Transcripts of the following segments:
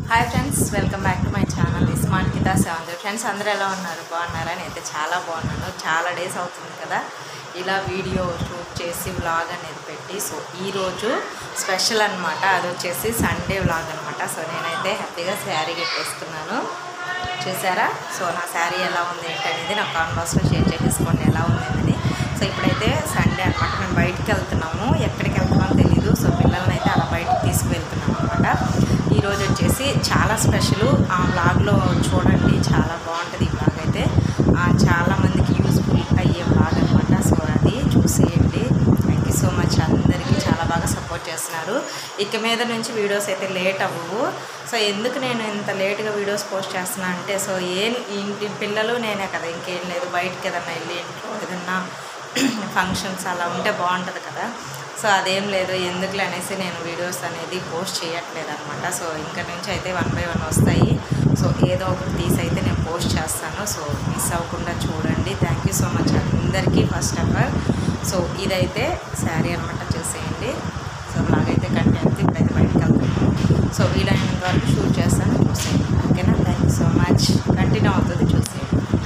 hi friends welcome back to my channel smart కితా seven friends అందరూ ఎలా ఉన్నారు బాగున్నారా నేనైతే చాలా బాగున్నాను చాలా డేస్ అవుతుంది కదా ఇలా వీడియో షూట్ చేసి వ్లాగ్ అనేది పెట్టి సో ఈరోజు స్పెషల్ అనమాట అది వచ్చేసి సండే వ్లాగ్ అనమాట సో నేనైతే హ్యాపీగా శారీ కట్టేసుకున్నాను చూసారా సో నా శారీ ఎలా ఉంది ఏంటి అనేది నా కాన్వాస్లో షేర్ చేసేసుకోండి ఎలా ఉంది అనేది సో ఇప్పుడైతే సండే అనమాట మేము బయటికి వెళ్తున్నాము ఎక్కడికి వెళ్తున్నామో తెలీదు సో పిల్లల్ని అయితే అలా బయటకు తీసుకువెళ్తున్నాం అనమాట ఈరోజు వచ్చేసి చాలా స్పెషల్ ఆ వ్లాగ్లో చూడండి చాలా బాగుంటుంది ఈ వ్లాగ్ అయితే ఆ, చాలా మందికి యూస్ఫుల్ అయ్యే వ్లాగ్ అనమాట సో అది చూసేయండి థ్యాంక్ యూ సో మచ్ అందరికీ చాలా బాగా సపోర్ట్ చేస్తున్నారు ఇక మీద నుంచి వీడియోస్ అయితే లేట్ అవ్వవు సో ఎందుకు నేను ఇంత లేట్గా వీడియోస్ పోస్ట్ చేస్తున్నా అంటే సో ఏం ఇంటి పిల్లలు నేనే కదా ఇంకేం లేదు బయటకి ఏదన్నా వెళ్ళి ఇంట్లో ఏదన్నా ఫంక్షన్స్ అలా ఉంటే బాగుంటుంది కదా సో అదేం లేదు ఎందుకులే అనేసి నేను వీడియోస్ అనేది పోస్ట్ చేయట్లేదు అనమాట సో ఇంకా నుంచి అయితే వన్ బై వన్ వస్తాయి సో ఏదో ఒకటి తీసి అయితే నేను పోస్ట్ చేస్తాను సో మిస్ అవ్వకుండా చూడండి థ్యాంక్ యూ సో మచ్ అందరికీ ఫస్ట్ ఆఫ్ ఆల్ సో ఇదైతే శారీ అనమాట చూసేయండి సో నాకైతే కంటెంట్ ఇప్పుడైతే బయటకు వెళ్తాను సో వీలైనంత వరకు షూట్ చేస్తాను చూసేయండి ఓకేనా thank you so much continue అవుతుంది చూసేయండి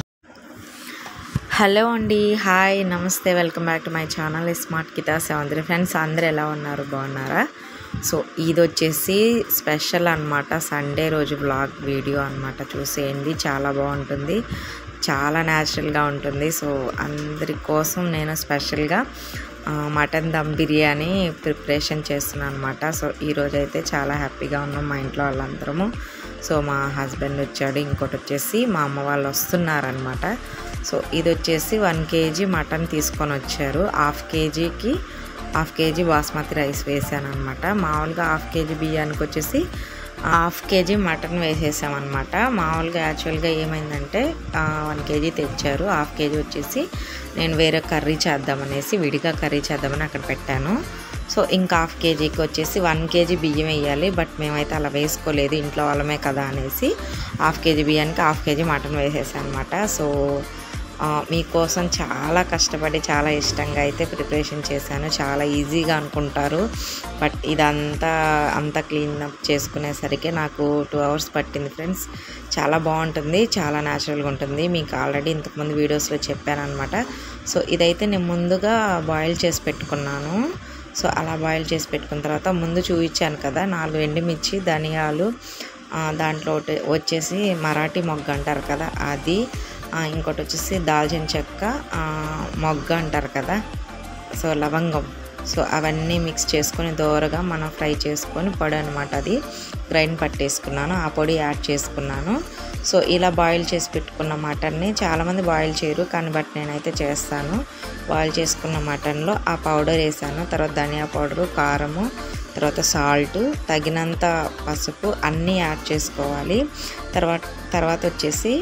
హలో అండి హాయ్ నమస్తే welcome back to my channel smart కితా సెవెంత్రీ ఫ్రెండ్స్ అందరు ఎలా ఉన్నారు బాగున్నారా సో ఇది వచ్చేసి స్పెషల్ అనమాట సండే రోజు బ్లాగ్ వీడియో అనమాట చూసేయండి చాలా బాగుంటుంది చాలా న్యాచురల్గా ఉంటుంది సో అందరి కోసం నేను స్పెషల్గా ఆ, మటన్ దమ్ బిర్యానీ ప్రిపరేషన్ చేస్తున్నాను అనమాట సో ఈరోజు అయితే చాలా హ్యాపీగా ఉన్నాం మా ఇంట్లో వాళ్ళందరము సో మా హస్బెండ్ వచ్చాడు ఇంకోటి వచ్చేసి మా అమ్మ వాళ్ళు వస్తున్నారనమాట సో ఇది వచ్చేసి వన్ కేజీ మటన్ తీసుకొని వచ్చారు హాఫ్ కేజీకి హాఫ్ కేజీ బాస్మతి రైస్ వేసాను అనమాట మామూలుగా హాఫ్ కేజీ బియ్యానికి వచ్చేసి హాఫ్ కేజీ మటన్ వేసేసామన్నమాట మామూలుగా యాక్చువల్గా ఏమైందంటే వన్ కేజీ తెచ్చారు హాఫ్ కేజీ వచ్చేసి నేను వేరే కర్రీ చేద్దామనేసి విడిగా కర్రీ చేద్దామని అక్కడ పెట్టాను సో ఇంకా హాఫ్ కేజీకి వచ్చేసి వన్ కేజీ బియ్యం వేయాలి బట్ మేమైతే అలా వేసుకోలేదు ఇంట్లో వాళ్ళమే కదా అనేసి హాఫ్ కేజీ బియ్యానికి హాఫ్ కేజీ మటన్ వేసేసాను అనమాట సో ఆ, మీకోసం చాలా కష్టపడి చాలా ఇష్టంగా అయితే ప్రిపరేషన్ చేశాను చాలా ఈజీగా అనుకుంటారు బట్ ఇదంతా అంతా క్లీన్ అప్ చేసుకునేసరికి నాకు టూ అవర్స్ పట్టింది ఫ్రెండ్స్ చాలా బాగుంటుంది చాలా న్యాచురల్గా ఉంటుంది మీకు ఆల్రెడీ ఇంతకుముందు వీడియోస్లో చెప్పాను అనమాట సో ఇదైతే నేను ముందుగా బాయిల్ చేసి పెట్టుకున్నాను సో అలా బాయిల్ చేసి పెట్టుకున్న తర్వాత ముందు చూపించాను కదా నాలుగు ఎండుమిర్చి ధనియాలు ఆ, దాంట్లో ఒకటి వచ్చేసి మరాఠీ మొగ్గ అంటారు కదా అది ఆ, ఇంకోటి వచ్చేసి దాల్చిన చెక్క ఆ, మొగ్గ అంటారు కదా సో లవంగం సో అవన్నీ మిక్స్ చేసుకొని దోరగా మనం ఫ్రై చేసుకొని పొడి అనమాట అది గ్రైండ్ పట్టేసుకున్నాను ఆ పొడి యాడ్ చేసుకున్నాను సో ఇలా బాయిల్ చేసి పెట్టుకున్న మటన్ని చాలామంది బాయిల్ చేయరు కానీ బట్ నేనైతే చేస్తాను బాయిల్ చేసుకున్న మటన్లో ఆ పౌడర్ వేసాను తర్వాత ధనియా పౌడరు కారము తర్వాత సాల్ట్ తగినంత పసుపు అన్నీ యాడ్ చేసుకోవాలి తర్వాత తర్వాత వచ్చేసి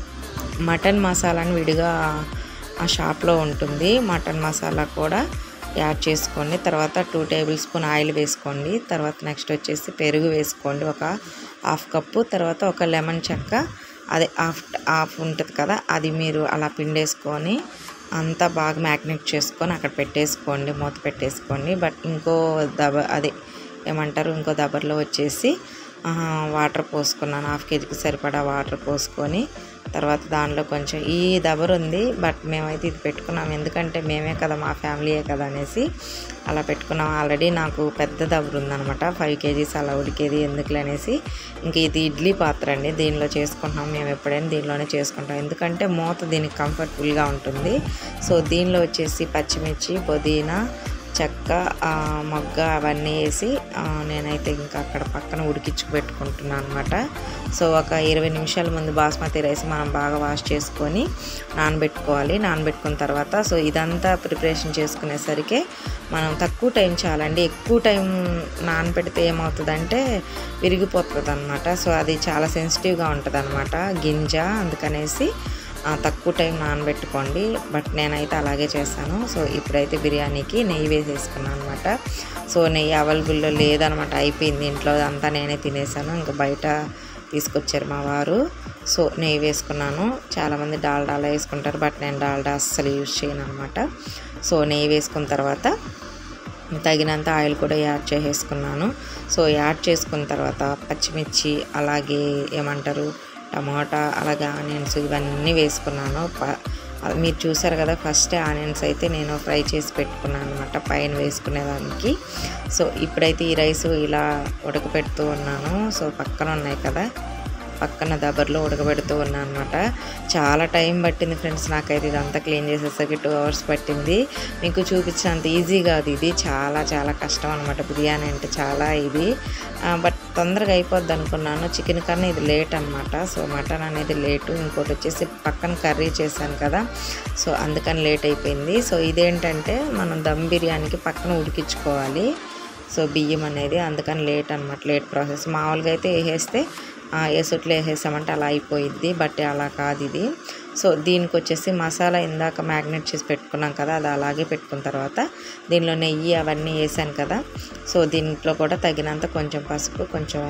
మటన్ మసాలాని విడిగా ఆ షాప్లో ఉంటుంది మటన్ మసాలా కూడా యాడ్ చేసుకోండి తర్వాత టూ టేబుల్ స్పూన్ ఆయిల్ వేసుకోండి తర్వాత నెక్స్ట్ వచ్చేసి పెరుగు వేసుకోండి ఒక హాఫ్ కప్పు తర్వాత ఒక లెమన్ చెక్క అదే హాఫ్ హాఫ్ ఉంటుంది కదా అది మీరు అలా పిండేసుకొని అంతా బాగా మ్యాగ్నెట్ చేసుకొని అక్కడ పెట్టేసుకోండి మూత పెట్టేసుకోండి బట్ ఇంకో దబ అదే ఏమంటారు ఇంకో దబర్లో వచ్చేసి ఆ, వాటర్ పోసుకున్నాను హాఫ్ కేజీకి సరిపడా వాటర్ పోసుకొని తర్వాత దానిలో కొంచెం ఈ దబర్ ఉంది బట్ మేమైతే ఇది పెట్టుకున్నాం ఎందుకంటే మేమే కదా మా ఫ్యామిలీయే కదా అనేసి అలా పెట్టుకున్నాం ఆల్రెడీ నాకు పెద్ద దబర్ ఉందనమాట ఫైవ్ కేజీస్ అలా ఉడికేది ఎందుకులే అనేసి ఇంక ఇది ఇడ్లీ పాత్ర అండి దీనిలో చేసుకుంటున్నాం మేము ఎప్పుడైనా దీనిలోనే చేసుకుంటాం ఎందుకంటే మూత దీనికి కంఫర్టబుల్గా ఉంటుంది సో దీనిలో వచ్చేసి పచ్చిమిర్చి పుదీనా చెక్క ఆ, మొగ్గ అవన్నీ వేసి ఆ, నేనైతే ఇంకా అక్కడ పక్కన ఉడికించి పెట్టుకుంటున్నాను అనమాట సో ఒక ఇరవై నిమిషాల ముందు బాస్మతి రైస్ మనం బాగా వాష్ చేసుకొని నానబెట్టుకోవాలి నానబెట్టుకున్న తర్వాత సో ఇదంతా ప్రిపరేషన్ చేసుకునేసరికి మనం తక్కువ టైం చాలండి ఎక్కువ టైం నానబెడితే ఏమవుతుందంటే విరిగిపోతుంది అనమాట సో అది చాలా సెన్సిటివ్గా ఉంటుంది అనమాట గింజ అందుకనేసి ఆ, తక్కువ టైం నానబెట్టుకోండి బట్ నేనైతే అలాగే చేస్తాను సో ఇప్పుడైతే బిర్యానీకి నెయ్యి వేసేసుకున్నాను అనమాట సో నెయ్యి అవైలబుల్లో లేదనమాట అయిపోయింది ఇంట్లో అంతా నేనే తినేసాను ఇంకా బయట తీసుకొచ్చారు మా వారు సో నెయ్యి వేసుకున్నాను చాలామంది డాల్డా అలా వేసుకుంటారు బట్ నేను డాల్డా అస్సలు యూజ్ చేయను అనమాట సో నెయ్యి వేసుకున్న తర్వాత తగినంత ఆయిల్ కూడా యాడ్ చేసేసుకున్నాను సో యాడ్ చేసుకున్న తర్వాత పచ్చిమిర్చి అలాగే ఏమంటారు టమాటా అలాగే ఆనియన్స్ ఇవన్నీ వేసుకున్నాను ప మీరు చూసారు కదా ఫస్ట్ ఆనియన్స్ అయితే నేను ఫ్రై చేసి పెట్టుకున్నాను అనమాట పైన వేసుకునేదానికి సో ఇప్పుడైతే ఈ రైస్ ఇలా ఉడకపెడుతూ ఉన్నాను సో పక్కన ఉన్నాయి కదా పక్కన దబర్లో ఉడకబెడుతూ ఉన్నాను అనమాట చాలా టైం పట్టింది ఫ్రెండ్స్ నాకైతే ఇదంతా క్లీన్ చేసేసరికి టూ అవర్స్ పట్టింది మీకు చూపించినంత ఈజీ కాదు ఇది చాలా చాలా కష్టం అనమాట బిర్యానీ అంటే చాలా ఇది బట్ తొందరగా అయిపోద్ది అనుకున్నాను చికెన్ కన్నా ఇది లేట్ అనమాట సో మటన్ అనేది లేటు ఇంకోటి వచ్చేసి పక్కన కర్రీ చేశాను కదా సో అందుకని లేట్ అయిపోయింది సో ఇదేంటంటే మనం దమ్ బిర్యానీకి పక్కన ఉడికించుకోవాలి సో బియ్యం అనేది అందుకని లేట్ అనమాట లేట్ ప్రాసెస్ మామూలుగా అయితే వేసేస్తే ఎసుట్లో వేసేసామంటే అలా అయిపోయిద్ది బట్ అలా కాదు ఇది సో దీనికి వచ్చేసి మసాలా ఇందాక మ్యాగ్నేట్ చేసి పెట్టుకున్నాం కదా అది అలాగే పెట్టుకున్న తర్వాత దీనిలో నెయ్యి అవన్నీ వేసాను కదా సో దీంట్లో కూడా తగినంత కొంచెం పసుపు కొంచెం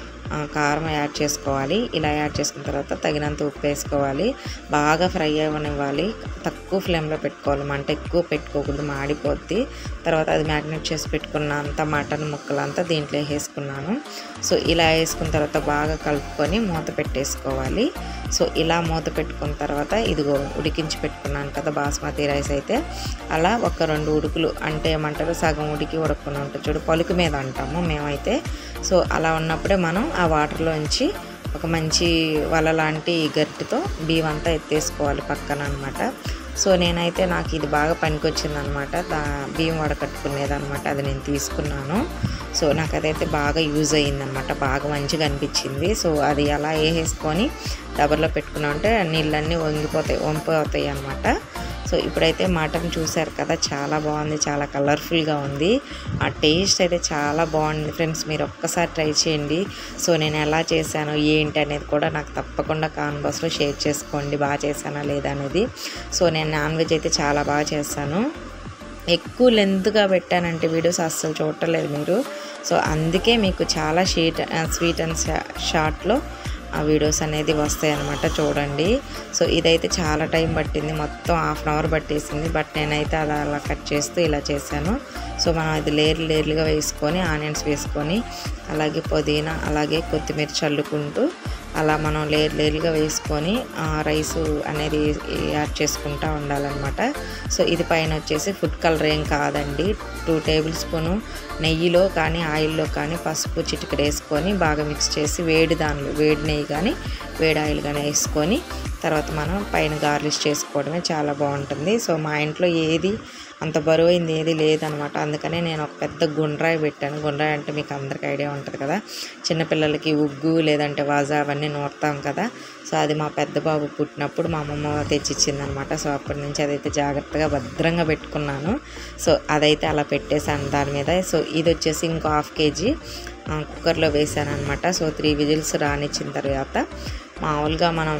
కారం యాడ్ చేసుకోవాలి ఇలా యాడ్ చేసుకున్న తర్వాత తగినంత ఉప్పు వేసుకోవాలి బాగా ఫ్రై అవ్వనివ్వాలి తక్కువ ఫ్లేమ్లో పెట్టుకోవాలి మంట ఎక్కువ పెట్టుకోకూడదు మాడిపోద్ది తర్వాత అది మ్యాగ్నేట్ చేసి పెట్టుకున్న అంత మటన్ ముక్కలంతా దీంట్లో వేసుకున్నాను సో ఇలా వేసుకున్న తర్వాత బాగా కలుపుకొని మూత పెట్టేసుకోవాలి సో ఇలా మూత పెట్టుకున్న తర్వాత ఇదిగో ఉడికించి పెట్టుకున్నాను కదా బాస్మతి రైస్ అయితే అలా ఒక రెండు ఉడుకులు అంటే ఏమంటారు సగం ఉడికి ఉడక్కుని ఉంటుంది చూడు పలుకు మీద అంటాము మేమైతే సో అలా ఉన్నప్పుడే మనం ఆ వాటర్లోంచి ఒక మంచి వల లాంటి గరిటెతో బియ్యం అంతా ఎత్తేసుకోవాలి పక్కన అనమాట సో నేనైతే నాకు ఇది బాగా పనికొచ్చింది అనమాట బియ్యం వడకట్టుకునేది అనమాట అది నేను తీసుకున్నాను సో నాకు అదైతే బాగా యూజ్ అయ్యిందనమాట బాగా మంచిగా అనిపించింది సో అది అలా వేసేసుకొని డబర్లో పెట్టుకున్నా అంటే నీళ్ళన్నీ వంగిపోతాయి వంగిపోతాయి అనమాట సో ఇప్పుడైతే మటన్ చూసారు కదా చాలా బాగుంది చాలా కలర్ఫుల్గా ఉంది ఆ టేస్ట్ అయితే చాలా బాగుంది ఫ్రెండ్స్ మీరు ఒక్కసారి ట్రై చేయండి సో నేను ఎలా చేశాను ఏంటి అనేది కూడా నాకు తప్పకుండా కాన్బాస్లో షేర్ చేసుకోండి బాగా చేశానా లేదా అనేది సో నేను నాన్ వెజ్ అయితే చాలా బాగా చేస్తాను ఎక్కువ లెంత్గా పెట్టానంటే వీడియోస్ అస్సలు చూడలేదు మీరు సో అందుకే మీకు చాలా షీట్ స్వీట్ అండ్ షార్ట్లో ఆ వీడియోస్ అనేది వస్తాయి అనమాట చూడండి సో ఇదైతే చాలా టైం పట్టింది మొత్తం హాఫ్ అన్ అవర్ పట్టేసింది బట్ నేనైతే అలా అలా కట్ చేస్తూ ఇలా చేశాను సో మనం అది లేర్లు లేర్లుగా వేసుకొని ఆనియన్స్ వేసుకొని అలాగే పుదీనా అలాగే కొత్తిమీర చల్లుకుంటూ అలా మనం లేర్ లేర్లుగా వేసుకొని రైస్ అనేది యాడ్ చేసుకుంటూ ఉండాలన్నమాట సో ఇది పైన వచ్చేసి ఫుడ్ కలర్ ఏం కాదండి టూ టేబుల్ స్పూను నెయ్యిలో కానీ ఆయిల్లో కానీ పసుపు చిటికెడు వేసుకొని బాగా మిక్స్ చేసి వేడి దానిలో వేడి నెయ్యి కానీ వేడి ఆయిల్ కానీ వేసుకొని తర్వాత మనం పైన గార్లిష్ చేసుకోవడమే చాలా బాగుంటుంది సో మా ఇంట్లో ఏది అంత బరువైంది ఏది లేదనమాట అందుకనే నేను ఒక పెద్ద గుండ్రాయి పెట్టాను గుండ్రాయి అంటే మీకు అందరికి ఐడియా ఉంటుంది కదా చిన్నపిల్లలకి ఉగ్గు లేదంటే వాజా అవన్నీ నూరుతాం కదా సో అది మా పెద్ద బాబు పుట్టినప్పుడు మా అమ్మమ్మ తెచ్చిచ్చింది అనమాట సో అప్పటి నుంచి అదైతే జాగ్రత్తగా భద్రంగా పెట్టుకున్నాను సో అదైతే అలా పెట్టేశాను దాని మీద సో ఇది వచ్చేసి ఇంకో హాఫ్ కేజీ కుక్కర్లో వేసాను అనమాట సో త్రీ విజిల్స్ రానిచ్చిన తర్వాత మామూలుగా మనం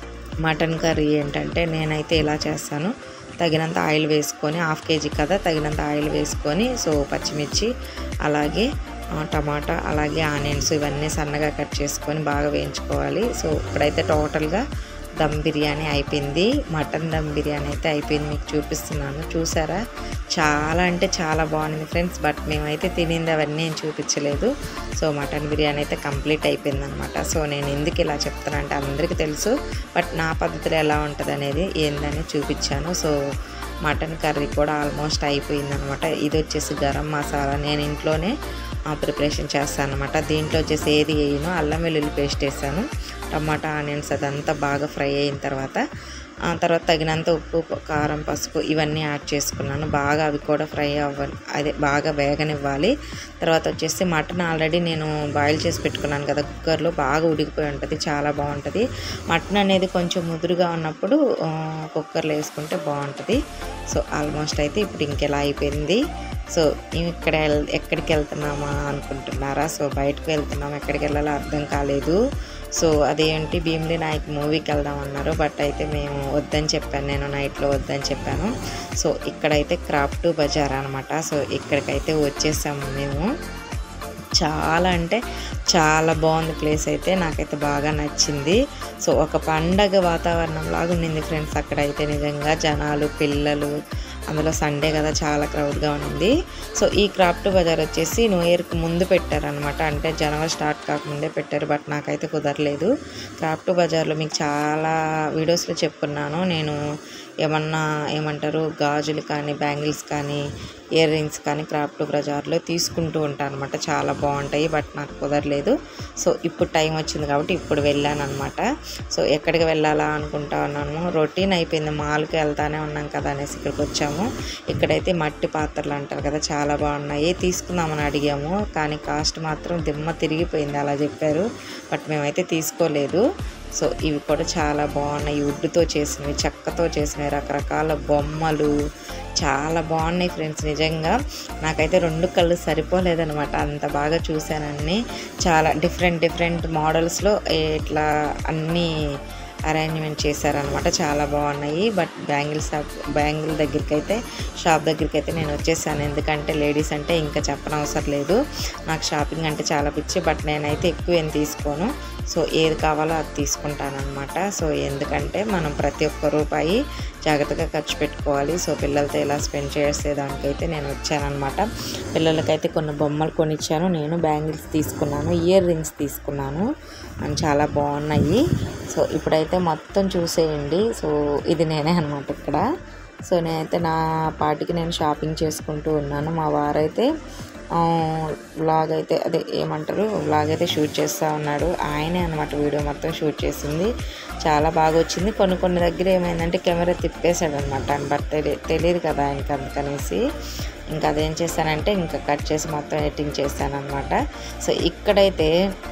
మటన్ కర్రీ ఏంటంటే నేనైతే ఇలా చేస్తాను తగినంత ఆయిల్ వేసుకొని హాఫ్ కేజీ కదా తగినంత ఆయిల్ వేసుకొని సో పచ్చిమిర్చి అలాగే టమాటా అలాగే ఆనియన్స్ ఇవన్నీ సన్నగా కట్ చేసుకొని బాగా వేయించుకోవాలి సో ఇప్పుడైతే టోటల్గా దమ్ బిర్యానీ అయిపోయింది మటన్ దమ్ బిర్యానీ అయితే అయిపోయింది మీకు చూపిస్తున్నాను చూసారా చాలా అంటే చాలా బాగుంది ఫ్రెండ్స్ బట్ మేమైతే తినింది అవన్నీ నేను చూపించలేదు సో మటన్ బిర్యానీ అయితే కంప్లీట్ అయిపోయింది అనమాట సో నేను ఎందుకు ఇలా చెప్తాను అంటే అందరికీ తెలుసు బట్ నా పద్ధతిలో ఎలా ఉంటుంది అనేది ఏందని చూపించాను సో మటన్ కర్రీ కూడా ఆల్మోస్ట్ అయిపోయింది అనమాట ఇది వచ్చేసి గరం మసాలా నేను ఇంట్లోనే ప్రిపరేషన్ చేస్తాను అనమాట దీంట్లో వచ్చేసి ఏది వేయను అల్లం వెల్లుల్లి పేస్ట్ వేసాను టమాటా ఆనియన్స్ అదంతా బాగా ఫ్రై అయిన తర్వాత ఆ తర్వాత తగినంత ఉప్పు కారం పసుపు ఇవన్నీ యాడ్ చేసుకున్నాను బాగా అవి కూడా ఫ్రై అవ్వాలి అదే బాగా వేగనివ్వాలి తర్వాత వచ్చేసి మటన్ ఆల్రెడీ నేను బాయిల్ చేసి పెట్టుకున్నాను కదా కుక్కర్లో బాగా ఉడికిపోయి ఉంటుంది చాలా బాగుంటుంది మటన్ అనేది కొంచెం ముదురుగా ఉన్నప్పుడు కుక్కర్లో వేసుకుంటే బాగుంటుంది సో ఆల్మోస్ట్ అయితే ఇప్పుడు ఇంకెలా అయిపోయింది సో మేము ఇక్కడ ఎక్కడికి వెళ్తున్నామా అనుకుంటున్నారా సో బయటకు వెళ్తున్నాం ఎక్కడికి వెళ్ళాలో అర్థం కాలేదు సో అదేంటి భీమిలి నాయక్ మూవీకి వెళ్దాం అన్నారు బట్ అయితే మేము వద్దని చెప్పాను నేను నైట్లో వద్దని చెప్పాను సో ఇక్కడైతే క్రాఫ్ట్ బజార్ అనమాట సో ఇక్కడికైతే వచ్చేసాము మేము చాలా అంటే చాలా బాగుంది ప్లేస్ అయితే నాకైతే బాగా నచ్చింది సో ఒక పండగ వాతావరణం లాగా ఉండింది ఫ్రెండ్స్ అక్కడైతే నిజంగా జనాలు పిల్లలు అందులో సండే కదా చాలా క్రౌడ్గా ఉంది సో ఈ క్రాఫ్ట్ బజార్ వచ్చేసి న్యూ ఇయర్కి ముందు పెట్టారనమాట అంటే జనవరి స్టార్ట్ కాకముందే పెట్టారు బట్ నాకైతే కుదరలేదు క్రాఫ్ట్ బజార్లో మీకు చాలా వీడియోస్లో చెప్పున్నాను నేను ఏమన్నా ఏమంటారు గాజులు కానీ బ్యాంగిల్స్ కానీ ఇయర్ రింగ్స్ కానీ క్రాఫ్ట్ బజార్లో తీసుకుంటూ ఉంటాను అనమాట చాలా బాగుంటాయి బట్ నాకు కుదరలేదు సో ఇప్పుడు టైం వచ్చింది కాబట్టి ఇప్పుడు వెళ్ళాను అనమాట సో ఎక్కడికి వెళ్ళాలా అనుకుంటా ఉన్నాను రొటీన్ అయిపోయింది మాల్కి వెళ్తానే ఉన్నాం కదా అనేసి ఇక్కడికి వచ్చాము ఇక్కడైతే మట్టి పాత్రలు అంటారు కదా చాలా బాగున్నాయి తీసుకుందామని అడిగాము కానీ కాస్ట్ మాత్రం దిమ్మ తిరిగిపోయింది అలా చెప్పారు బట్ మేమైతే తీసుకోలేదు సో ఇవి కూడా చాలా బాగున్నాయి వుడ్తో చేసినవి చెక్కతో చేసినవి రకరకాల బొమ్మలు చాలా బాగున్నాయి ఫ్రెండ్స్ నిజంగా నాకైతే రెండు కళ్ళు సరిపోలేదనమాట అంత బాగా చూశానని చాలా డిఫరెంట్ డిఫరెంట్ మోడల్స్లో ఇట్లా అన్నీ అరేంజ్మెంట్ చేశారనమాట చాలా బాగున్నాయి బట్ బ్యాంగిల్ షాప్ బ్యాంగిల్ దగ్గరికి అయితే షాప్ దగ్గరికి అయితే నేను వచ్చేసాను ఎందుకంటే లేడీస్ అంటే ఇంకా చెప్పనవసరం లేదు నాకు షాపింగ్ అంటే చాలా పిచ్చి బట్ నేనైతే ఎక్కువ ఏం తీసుకోను సో ఏది కావాలో అది తీసుకుంటాను అనమాట సో ఎందుకంటే మనం ప్రతి ఒక్క రూపాయి జాగ్రత్తగా ఖర్చు పెట్టుకోవాలి సో పిల్లలతో ఎలా స్పెండ్ చేసేదానికైతే నేను వచ్చానమాట పిల్లలకైతే కొన్ని బొమ్మలు కొనిచ్చాను నేను బ్యాంగిల్స్ తీసుకున్నాను ఇయర్ రింగ్స్ తీసుకున్నాను అండ్ చాలా బాగున్నాయి సో ఇప్పుడైతే మొత్తం చూసేయండి సో ఇది నేనే అనమాట ఇక్కడ సో నేనైతే నా పాటికి నేను షాపింగ్ చేసుకుంటూ ఉన్నాను మా వారైతే వ్లాగ్ అయితే అదే ఏమంటారు వ్లాగ్ అయితే షూట్ చేస్తూ ఉన్నాడు ఆయనే అనమాట వీడియో మొత్తం షూట్ చేసింది చాలా బాగా వచ్చింది కొన్ని కొన్ని దగ్గర ఏమైందంటే కెమెరా తిప్పేశాడు అనమాట బట్ తెలి- తెలియదు కదా ఆయనకి అందుకనేసి ఇంకా అదేం చేశానంటే ఇంకా కట్ చేసి మొత్తం ఎడిటింగ్ చేశాను అనమాట సో ఇక్కడైతే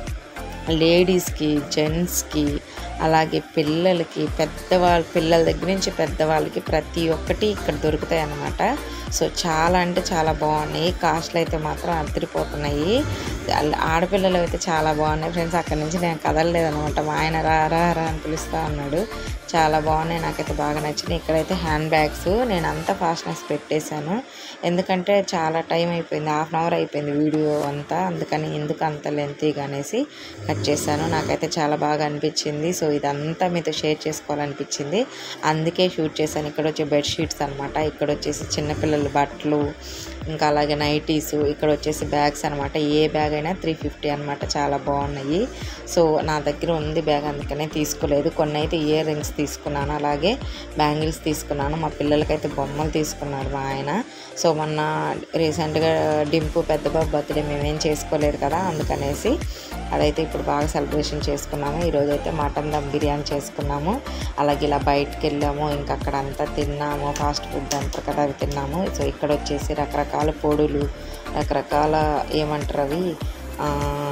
లేడీస్కి జెంట్స్కి అలాగే పిల్లలకి పెద్దవాళ్ళ పిల్లల దగ్గర నుంచి పెద్దవాళ్ళకి ప్రతి ఒక్కటి ఇక్కడ దొరుకుతాయి అన్నమాట సో చాలా అంటే చాలా బాగున్నాయి కాస్ట్లు అయితే మాత్రం అదిరిపోతున్నాయి ఆళ్ళ- ఆడపిల్లలు అయితే చాలా బాగున్నాయి ఫ్రెండ్స్ అక్కడి నుంచి నేను కదలలేదు అనమాట మా ఆయన రా రా రా అని పిలుస్తూ ఉన్నాడు చాలా బాగున్నాయి నాకైతే బాగా నచ్చినాయి ఇక్కడైతే హ్యాండ్ బ్యాగ్స్ నేను అంతా ఫాస్ట్నెస్ పెట్టేశాను ఎందుకంటే చాలా టైం అయిపోయింది హాఫ్ అన్ అవర్ అయిపోయింది వీడియో అంతా అందుకని ఎందుకు అంత లెంతీగా అనేసి కట్ చేశాను నాకైతే చాలా బాగా అనిపించింది సో ఇదంతా మీతో షేర్ చేసుకోవాలనిపించింది అందుకే షూట్ చేశాను ఇక్కడ వచ్చే బెడ్షీట్స్ అనమాట ఇక్కడ వచ్చేసి చిన్నపిల్లల బట్టలు ఇంకా అలాగే నైటీస్ ఇక్కడ వచ్చేసి బ్యాగ్స్ అనమాట ఏ బ్యాగ్ అయినా త్రీ ఫిఫ్టీ అనమాట చాలా బాగున్నాయి సో నా దగ్గర ఉంది బ్యాగ్ అందుకనే తీసుకోలేదు కొన్ని అయితే ఇయర్ రింగ్స్ తీసుకున్నాను అలాగే బ్యాంగిల్స్ తీసుకున్నాను మా పిల్లలకైతే బొమ్మలు తీసుకున్నాడు మా ఆయన సో మొన్న రీసెంట్గా డింపు పెద్ద బాబు బర్త్డే మేమేం చేసుకోలేదు కదా అందుకనేసి అదైతే ఇప్పుడు బాగా సెలబ్రేషన్ చేసుకున్నాము ఈరోజు అయితే మటన్ దమ్ బిర్యానీ చేసుకున్నాము అలాగే ఇలా బయటకు వెళ్ళాము ఇంకా అక్కడ అంతా తిన్నాము ఫాస్ట్ ఫుడ్ అంటారు కదా అవి తిన్నాము సో ఇక్కడ వచ్చేసి రకరకాల పొడులు రకరకాల ఏమంటారు అవి ఆ,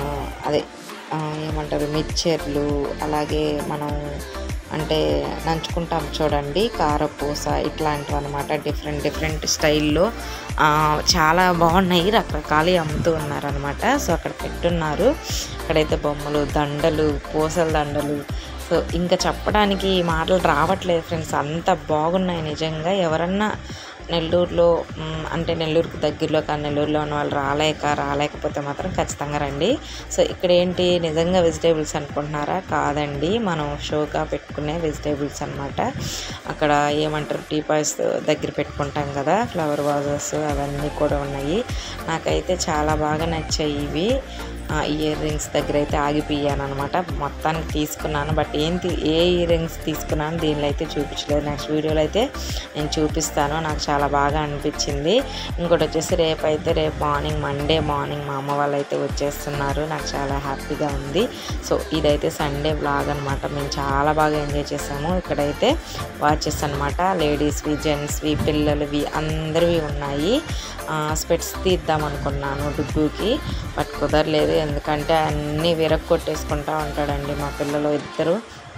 అదే ఆ, ఏమంటారు మిక్చర్లు అలాగే మనం అంటే నంచుకుంటాం చూడండి కారపూస ఇట్లాంటివి అనమాట డిఫరెంట్ డిఫరెంట్ స్టైల్లో ఆ, చాలా బాగున్నాయి రకరకాలు అమ్ముతూ ఉన్నారనమాట సో అక్కడ పెట్టున్నారు అక్కడైతే బొమ్మలు దండలు పూసల దండలు సో ఇంకా చెప్పడానికి మాటలు రావట్లేదు ఫ్రెండ్స్ అంత బాగున్నాయి నిజంగా ఎవరన్నా నెల్లూరులో మ్, అంటే నెల్లూరుకి దగ్గరలో కానీ నెల్లూరులో ఉన్న వాళ్ళు రాలేక రాలేకపోతే మాత్రం ఖచ్చితంగా రండి సో ఇక్కడ ఏంటి నిజంగా వెజిటేబుల్స్ అనుకుంటున్నారా కాదండి మనం షోగా పెట్టుకునే వెజిటేబుల్స్ అన్నమాట అక్కడ ఏమంటారు టీ పాయ్స్ దగ్గర పెట్టుకుంటాం కదా ఫ్లవర్ వాజెస్ అవన్నీ కూడా ఉన్నాయి నాకైతే చాలా బాగా నచ్చాయి ఇవి ఇయర్ రింగ్స్ దగ్గర అయితే ఆగిపోయాను అనమాట మొత్తానికి తీసుకున్నాను బట్ ఏం తీ- ఏ ఇయర్ రింగ్స్ తీసుకున్నాను దీనిలో అయితే చూపించలేదు నెక్స్ట్ వీడియోలో అయితే నేను చూపిస్తాను నాకు చాలా బాగా అనిపించింది ఇంకోటి వచ్చేసి రేపు అయితే రేపు మార్నింగ్ మండే మార్నింగ్ మా అమ్మ వాళ్ళు అయితే వచ్చేస్తున్నారు నాకు చాలా హ్యాపీగా ఉంది సో ఇదైతే సండే బ్లాగ్ అనమాట మేము చాలా బాగా ఎంజాయ్ చేసాము ఇక్కడైతే వాచెస్ అనమాట లేడీస్వి జెంట్స్వి పిల్లలవి అందరివి ఉన్నాయి స్పెట్స్ తీద్దాం అనుకున్నాను డుగ్గుకి బట్ కుదరలేదు ఎందుకంటే అన్నీ విరగ్ కొట్టేసుకుంటా ఉంటాడండి మా పిల్లలు ఇద్దరు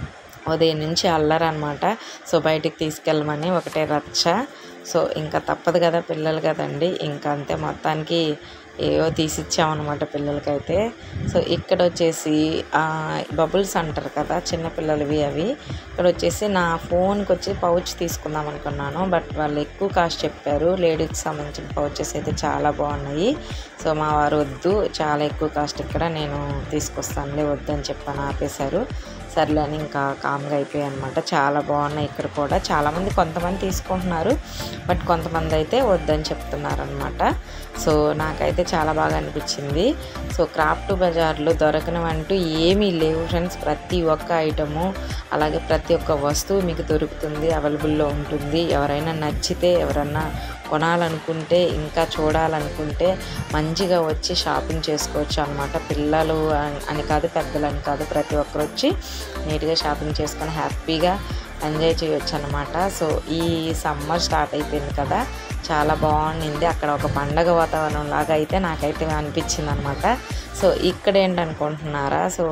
ఉదయం నుంచి అల్లరనమాట సో బయటికి తీసుకెళ్ళమని ఒకటే రచ్చ సో ఇంకా తప్పదు కదా పిల్లలు కదండి ఇంకా అంతే మొత్తానికి ఏవో తీసిచ్చామన్నమాట పిల్లలకైతే సో ఇక్కడ వచ్చేసి బబుల్స్ అంటారు కదా చిన్నపిల్లలవి అవి ఇక్కడ వచ్చేసి నా ఫోన్కి వచ్చి పౌచ్ తీసుకుందాం అనుకున్నాను బట్ వాళ్ళు ఎక్కువ కాస్ట్ చెప్పారు లేడీస్కి సంబంధించిన పౌచెస్ అయితే చాలా బాగున్నాయి సో మా వారు వద్దు చాలా ఎక్కువ కాస్ట్ ఇక్కడ నేను తీసుకొస్తానులే వద్దని చెప్పాను ఆపేశారు సర్లే అని ఇంకా కామ్గా అయిపోయాయి అనమాట చాలా బాగున్నాయి ఇక్కడ కూడా చాలామంది కొంతమంది తీసుకుంటున్నారు బట్ కొంతమంది అయితే వద్దని చెప్తున్నారు అనమాట సో నాకైతే చాలా బాగా అనిపించింది సో క్రాఫ్ట్ బజార్లో దొరకనివంటూ ఏమీ లేవు ఫ్రెండ్స్ ప్రతి ఒక్క ఐటము అలాగే ప్రతి ఒక్క వస్తువు మీకు దొరుకుతుంది అవైలబుల్లో ఉంటుంది ఎవరైనా నచ్చితే ఎవరన్నా కొనాలనుకుంటే ఇంకా చూడాలనుకుంటే మంచిగా వచ్చి షాపింగ్ చేసుకోవచ్చు అనమాట పిల్లలు అన్- అని కాదు పెద్దలు అని కాదు ప్రతి ఒక్కరు వచ్చి నీట్గా షాపింగ్ చేసుకొని హ్యాపీగా ఎంజాయ్ చేయొచ్చు అనమాట సో ఈ సమ్మర్ స్టార్ట్ అయిపోయింది కదా చాలా బాగుండింది అక్కడ ఒక పండగ వాతావరణం లాగా అయితే నాకైతే అనిపించింది అనమాట సో ఇక్కడ ఏంటనుకుంటున్నారా సో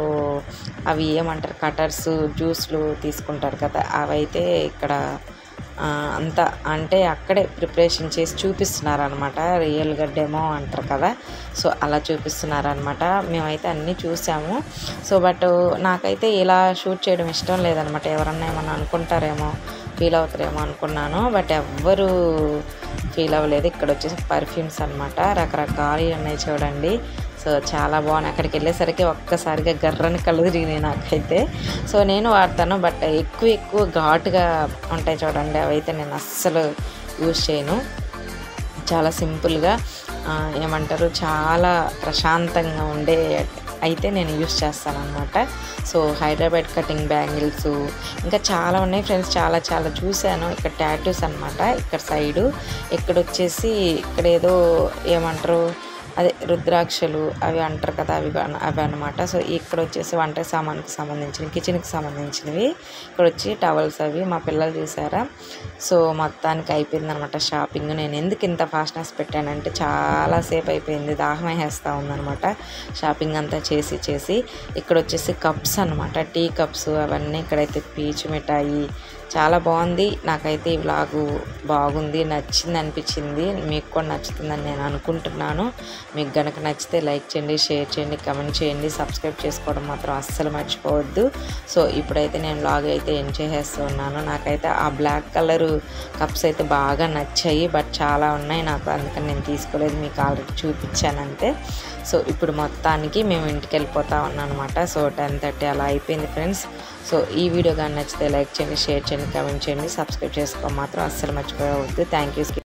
అవి ఏమంటారు కటర్స్ జ్యూస్లు తీసుకుంటారు కదా అవైతే ఇక్కడ ఆ, అంతా అంటే అక్కడే ప్రిపరేషన్ చేసి చూపిస్తున్నారు అనమాట రియల్గా డెమో అంటారు కదా సో అలా చూపిస్తున్నారు అనమాట మేమైతే అన్నీ చూసాము సో బట్ నాకైతే ఇలా షూట్ చేయడం ఇష్టం లేదనమాట ఎవరన్నా ఏమన్నా అనుకుంటారేమో ఫీల్ అవుతారేమో అనుకున్నాను బట్ ఎవ్వరు ఫీల్ అవ్వలేదు ఇక్కడ వచ్చేసి పర్ఫ్యూమ్స్ అనమాట రకరకాలు ఉన్నాయి చూడండి సో చాలా బాగున్నాయి అక్కడికి వెళ్ళేసరికి ఒక్కసారిగా గర్రని కళ్ళు తిరిగినాయి నాకైతే సో నేను వాడతాను బట్ ఎక్కువ ఎక్కువ ఘాటుగా ఉంటాయి చూడండి అవైతే నేను అస్సలు యూజ్ చేయను చాలా సింపుల్గా ఆ, ఏమంటారు చాలా ప్రశాంతంగా ఉండే అయితే నేను యూస్ చేస్తాను అనమాట సో హైదరాబాద్ కటింగ్ బ్యాంగిల్స్ ఇంకా చాలా ఉన్నాయి ఫ్రెండ్స్ చాలా చాలా చూశాను ఇక్కడ టాటూస్ అనమాట ఇక్కడ సైడు ఇక్కడ వచ్చేసి ఇక్కడ ఏదో ఏమంటారు అదే రుద్రాక్షలు అవి అంటారు కదా అవి అన- అవి అనమాట సో ఇక్కడ వచ్చేసి వంట సామాన్కి సంబంధించిన కిచెన్కి సంబంధించినవి ఇక్కడ వచ్చి టవల్స్ అవి మా పిల్లలు చూసారా సో మొత్తానికి అయిపోయింది అనమాట షాపింగ్ నేను ఎందుకు ఇంత ఫాస్ట్నెస్ పెట్టానంటే చాలాసేపు అయిపోయింది దాహం వేస్తూ ఉందనమాట షాపింగ్ అంతా చేసి చేసి ఇక్కడ వచ్చేసి కప్స్ అనమాట టీ కప్స్ అవన్నీ ఇక్కడైతే పీచు మిఠాయి చాలా బాగుంది నాకైతే ఈ వ్లాగు బాగుంది నచ్చింది అనిపించింది మీకు కూడా నచ్చుతుందని నేను అనుకుంటున్నాను మీకు గనక నచ్చితే లైక్ చేయండి షేర్ చేయండి కమెంట్ చేయండి సబ్స్క్రైబ్ చేసుకోవడం మాత్రం అస్సలు మర్చిపోవద్దు సో ఇప్పుడైతే నేను వ్లాగ్ అయితే ఎంజాయ్ చేస్తున్నాను నాకైతే ఆ బ్లాక్ కలర్ కప్స్ అయితే బాగా నచ్చాయి బట్ చాలా ఉన్నాయి నాకు అందుకని నేను తీసుకోలేదు మీకు ఆల్రెడీ చూపించాను అంతే సో ఇప్పుడు మొత్తానికి మేము ఇంటికి వెళ్ళిపోతా ఉన్నాం అనమాట సో టెన్ థర్టీ అలా అయిపోయింది ఫ్రెండ్స్ సో ఈ వీడియో కానీ నచ్చితే లైక్ చేయండి షేర్ చేయండి కామెంట్ చేయండి సబ్స్క్రైబ్ చేసుకోవడం మాత్రం అస్సలు మర్చిపోవద్దు థ్యాంక్ యూ